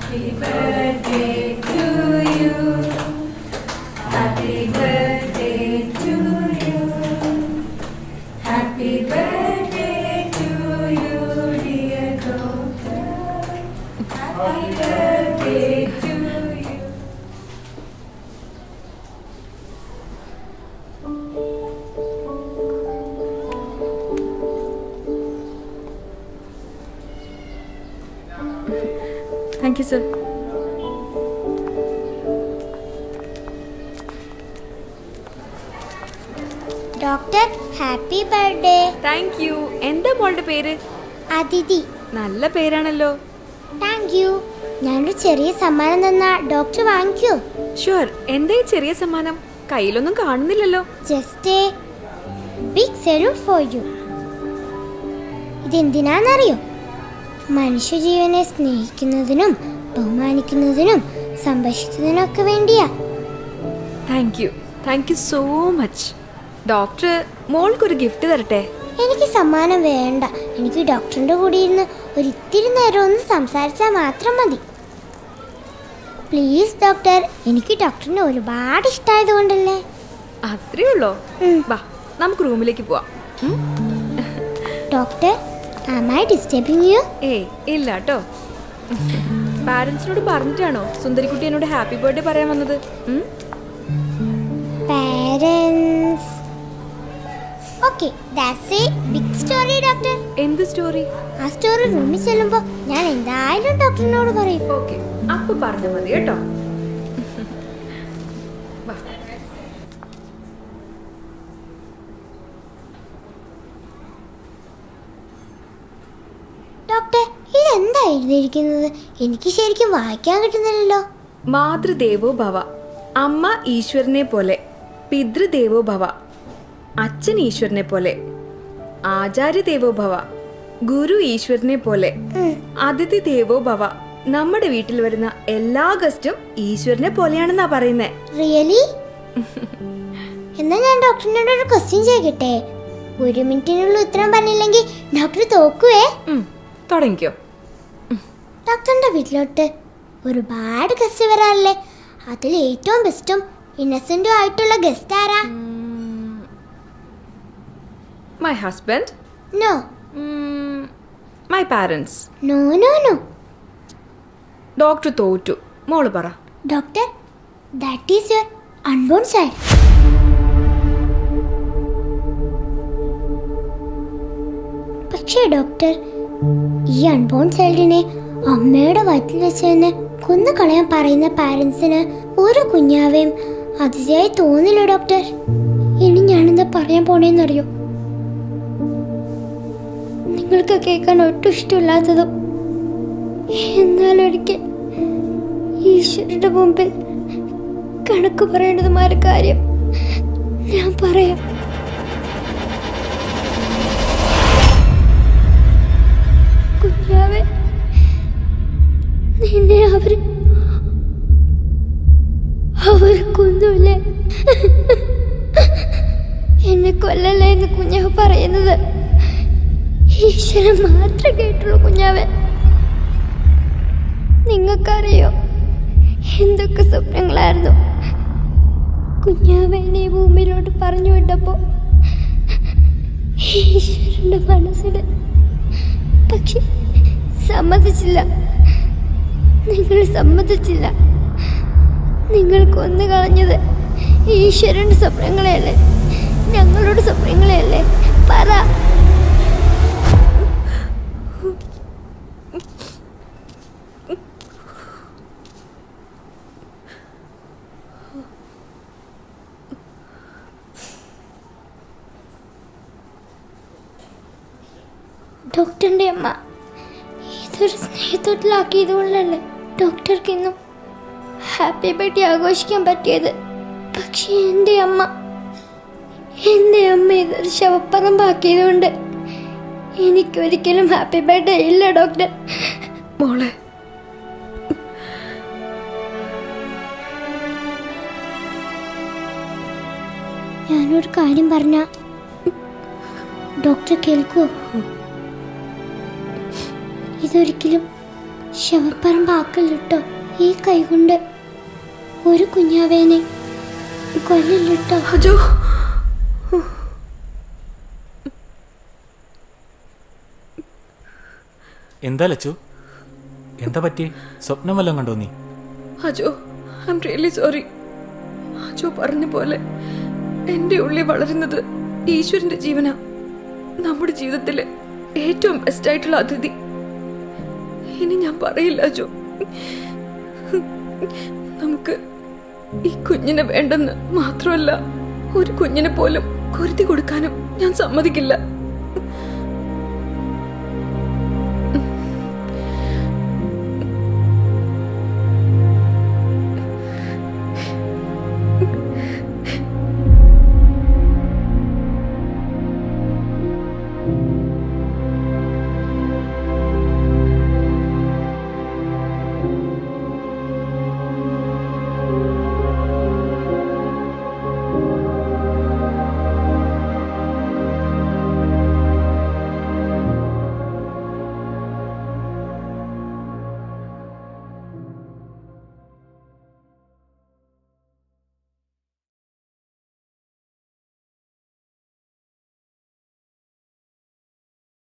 Happy birthday to you. Happy birthday to you. Happy birthday to you, dear doctor. Happy birthday to you. Thank you sir doctor happy birthday thank you എന്താ മോളുടെ പേര് അതിഥി നല്ല പേരാണല്ലോ thank you ഞാനൊരു ചെറിയ സമ്മാനം തന്ന doctor വാങ്ങിക്കോ ഷുവർ എന്താ ഈ ചെറിയ സമ്മാനം കയ്യിലൊന്നും കാണുന്നില്ലല്ലോ just a big salute for you ഇതെന്തിനാണെന്നറിയോ മനുഷ്യജീവനെ സ്നേഹിക്കുന്നതിനും ബഹുമാനിക്കുന്നതിനും സംരക്ഷിക്കുന്നതിനൊക്കെ വേണ്ടിയാ thank you thank you so much doctor മോൾക്കൊരു ഗിഫ്റ്റ് തരട്ടെ എനിക്ക് സമ്മാനം വേണ്ട എനിക്ക് ഡോക്ടറിന്റെ കൂടെ ഇരുന്ന് ഒരു ഇത്തിരി നേരം ഒന്ന് സംസാരിച്ചാൽ മാത്രം മതി പ്ലീസ് ഡോക്ടർ എനിക്ക് ഡോക്ടറിനെ ഒരുപാട് ഇഷ്ടമായത് കൊണ്ടല്ലേ അത്രേ ഉള്ളോ ഉം. വാ നമുക്ക് റൂമിലേക്ക് പോവാം ഉം? Doctor am I disturbing you ഏയ് ഇല്ല കേട്ടോ പാരൻസിനോട് പറഞ്ഞിട്ടാണോ സുന്ദരിക്കുട്ടി എന്നോട് ഹാപ്പി ബർത്ത്ഡേ പറയാൻ വന്നത് ഉം? Parents okay that's a big story doctor എന്ത് സ്റ്റോറി ആ സ്റ്റോറി റൂമിൽ ചെല്ലുമ്പോൾ ഞാൻ എന്തായാലും ഡോക്ടറിനോട് പറയും ഓക്കെ അപ്പൊ പറഞ്ഞാൽ മതി കേട്ടോ വാ. ഡോക്ടർ ഇതെന്താ എഴുതിയിരിക്കുന്നത് എനിക്ക് ശരിക്കും വായിക്കാൻ കിട്ടുന്നില്ലല്ലോ മാതൃദേവോ ഭവ അമ്മ ഈശ്വരനെ പോലെ പിതൃദേവോ ഭവ അച്ഛൻ ഈശ്വരനെ പോലെ ആചാര്യദേവോ ഭവ ഗുരു ഈശ്വരനെ പോലെ ഉം. അതിഥി ദേവോ ഭവ നമ്മുടെ വീട്ടിൽ വരുന്ന എല്ലാ ഗസ്റ്റും ഈശ്വരനെ പോലെയാണെന്നാ പറയുന്നേ റിയലി എന്നാ ഞാൻ ഡോക്ടറിനോട് ഒരു ക്വസ്റ്റ്യൻ ചോദിക്കട്ടെ ഒരു മിനിറ്റിനുള്ള ഉത്തരം പറഞ്ഞില്ലെങ്കിൽ ഡോക്ടർ തോക്കുവേ ഉം, തുടങ്ങിക്കോ ഡോക്ടറിന്റെ വീട്ടിലോട്ട് ഒരുപാട് ഗസ്റ്റ് വരാറില്ലേ അതിൽ ഏറ്റവും ബെസ്റ്റും ഇന്നസെന്റും ആയിട്ടുള്ള ഗസ്റ്റ് ആരാ my husband no my parents no no no doctor തോറ്റു മോള് പറ doctor that is your unborn child പക്ഷേ ഡോക്ടർ ഈ അൺബോൺ ചൈൽഡിനെ അമ്മയുടെ വയറ്റിൽ വെച്ച് തന്നെ കൊന്നു കളയാൻ പറയുന്ന പാരൻസിന് ഒരു കുഞ്ഞാവേയും അതിഥിയായി തോന്നില്ല ഡോക്ടർ ഇനി ഞാനെന്താ പറയാൻ പോണേന്നറിയോ നിങ്ങൾക്ക് കേൾക്കാൻ ഒട്ടും ഇഷ്ടമില്ലാത്തതും എന്നാലൊരിക്കൽ ഈശ്വരന്റെ മുമ്പിൽ കണക്ക് പറയേണ്ടതുമായ ഒരു കാര്യം ഞാൻ പറയാം കുഞ്ഞാവെ നിന്നെ അവർ അവർ കൊന്നൂലേ എന്നെ കൊല്ലല്ലേ എന്ന് കുഞ്ഞാവ് പറയുന്നത് ഈശ്വരൻ മാത്രമേ കേട്ടുള്ളൂ കുഞ്ഞാവെ നിങ്ങൾക്കറിയോ എന്തൊക്കെ സ്വപ്നങ്ങളായിരുന്നു കുഞ്ഞാവെന്നെ ഈ ഭൂമിയിലോട്ട് പറഞ്ഞു വിട്ടപ്പോ ഈശ്വരന്റെ മനസ്സിൽ പക്ഷെ സമ്മതിച്ചില്ല നിങ്ങൾ സമ്മതിച്ചില്ല നിങ്ങൾ കൊന്നു കളഞ്ഞത് ഈശ്വരന്റെ സ്വപ്നങ്ങളെയല്ലേ ഞങ്ങളുടെ സ്വപ്നങ്ങളെയല്ലേ പറ ഡോക്ടറിന്റെ അമ്മ ഇതൊരു സ്നേഹത്തോട്ടിലാക്കിയത് കൊണ്ടല്ലേ ഡോക്ടർക്ക് ഇന്നും ഹാപ്പി ബർത്ത്ഡേ ആഘോഷിക്കാൻ പറ്റിയത് പക്ഷെ എൻ്റെ അമ്മ എൻ്റെ അമ്മ ഇതൊരു ശവപ്പറമ്പാക്കിയത് കൊണ്ട് എനിക്കൊരിക്കലും ഹാപ്പി ബർത്ത്ഡേ ഇല്ല ഡോക്ടർ മോളെ ഞാനൊരു കാര്യം പറഞ്ഞ ഡോക്ടർ കേൾക്കൂ ഇതൊരിക്കലും ശവപ്പറമ്പാക്കല്ലിട്ടോ ഈ കൈകൊണ്ട് ഒരു കുഞ്ഞാവേനെ കൊല്ലില്ലിട്ടോ അജോ എന്താ ലച്ചു എന്താ പറ്റിയേ സ്വപ്നം വല്ലതും കണ്ടോ നീ Ajo I'm really sorry Ajo പറഞ്ഞ പോലെ എൻ്റെ ഉള്ളിൽ വളരുന്നത് ഈശ്വരന്റെ ജീവനാ നമ്മുടെ ജീവിതത്തിലെ ഏറ്റവും ബെസ്റ്റ് ആയിട്ടുള്ള അതിഥി ഇനി ഞാൻ പറയില്ല അജോ നമുക്ക് ഈ കുഞ്ഞിനെ വേണ്ടെന്ന് മാത്രമല്ല ഒരു കുഞ്ഞിനെ പോലും കുരുതി കൊടുക്കാനും ഞാൻ സമ്മതിക്കില്ല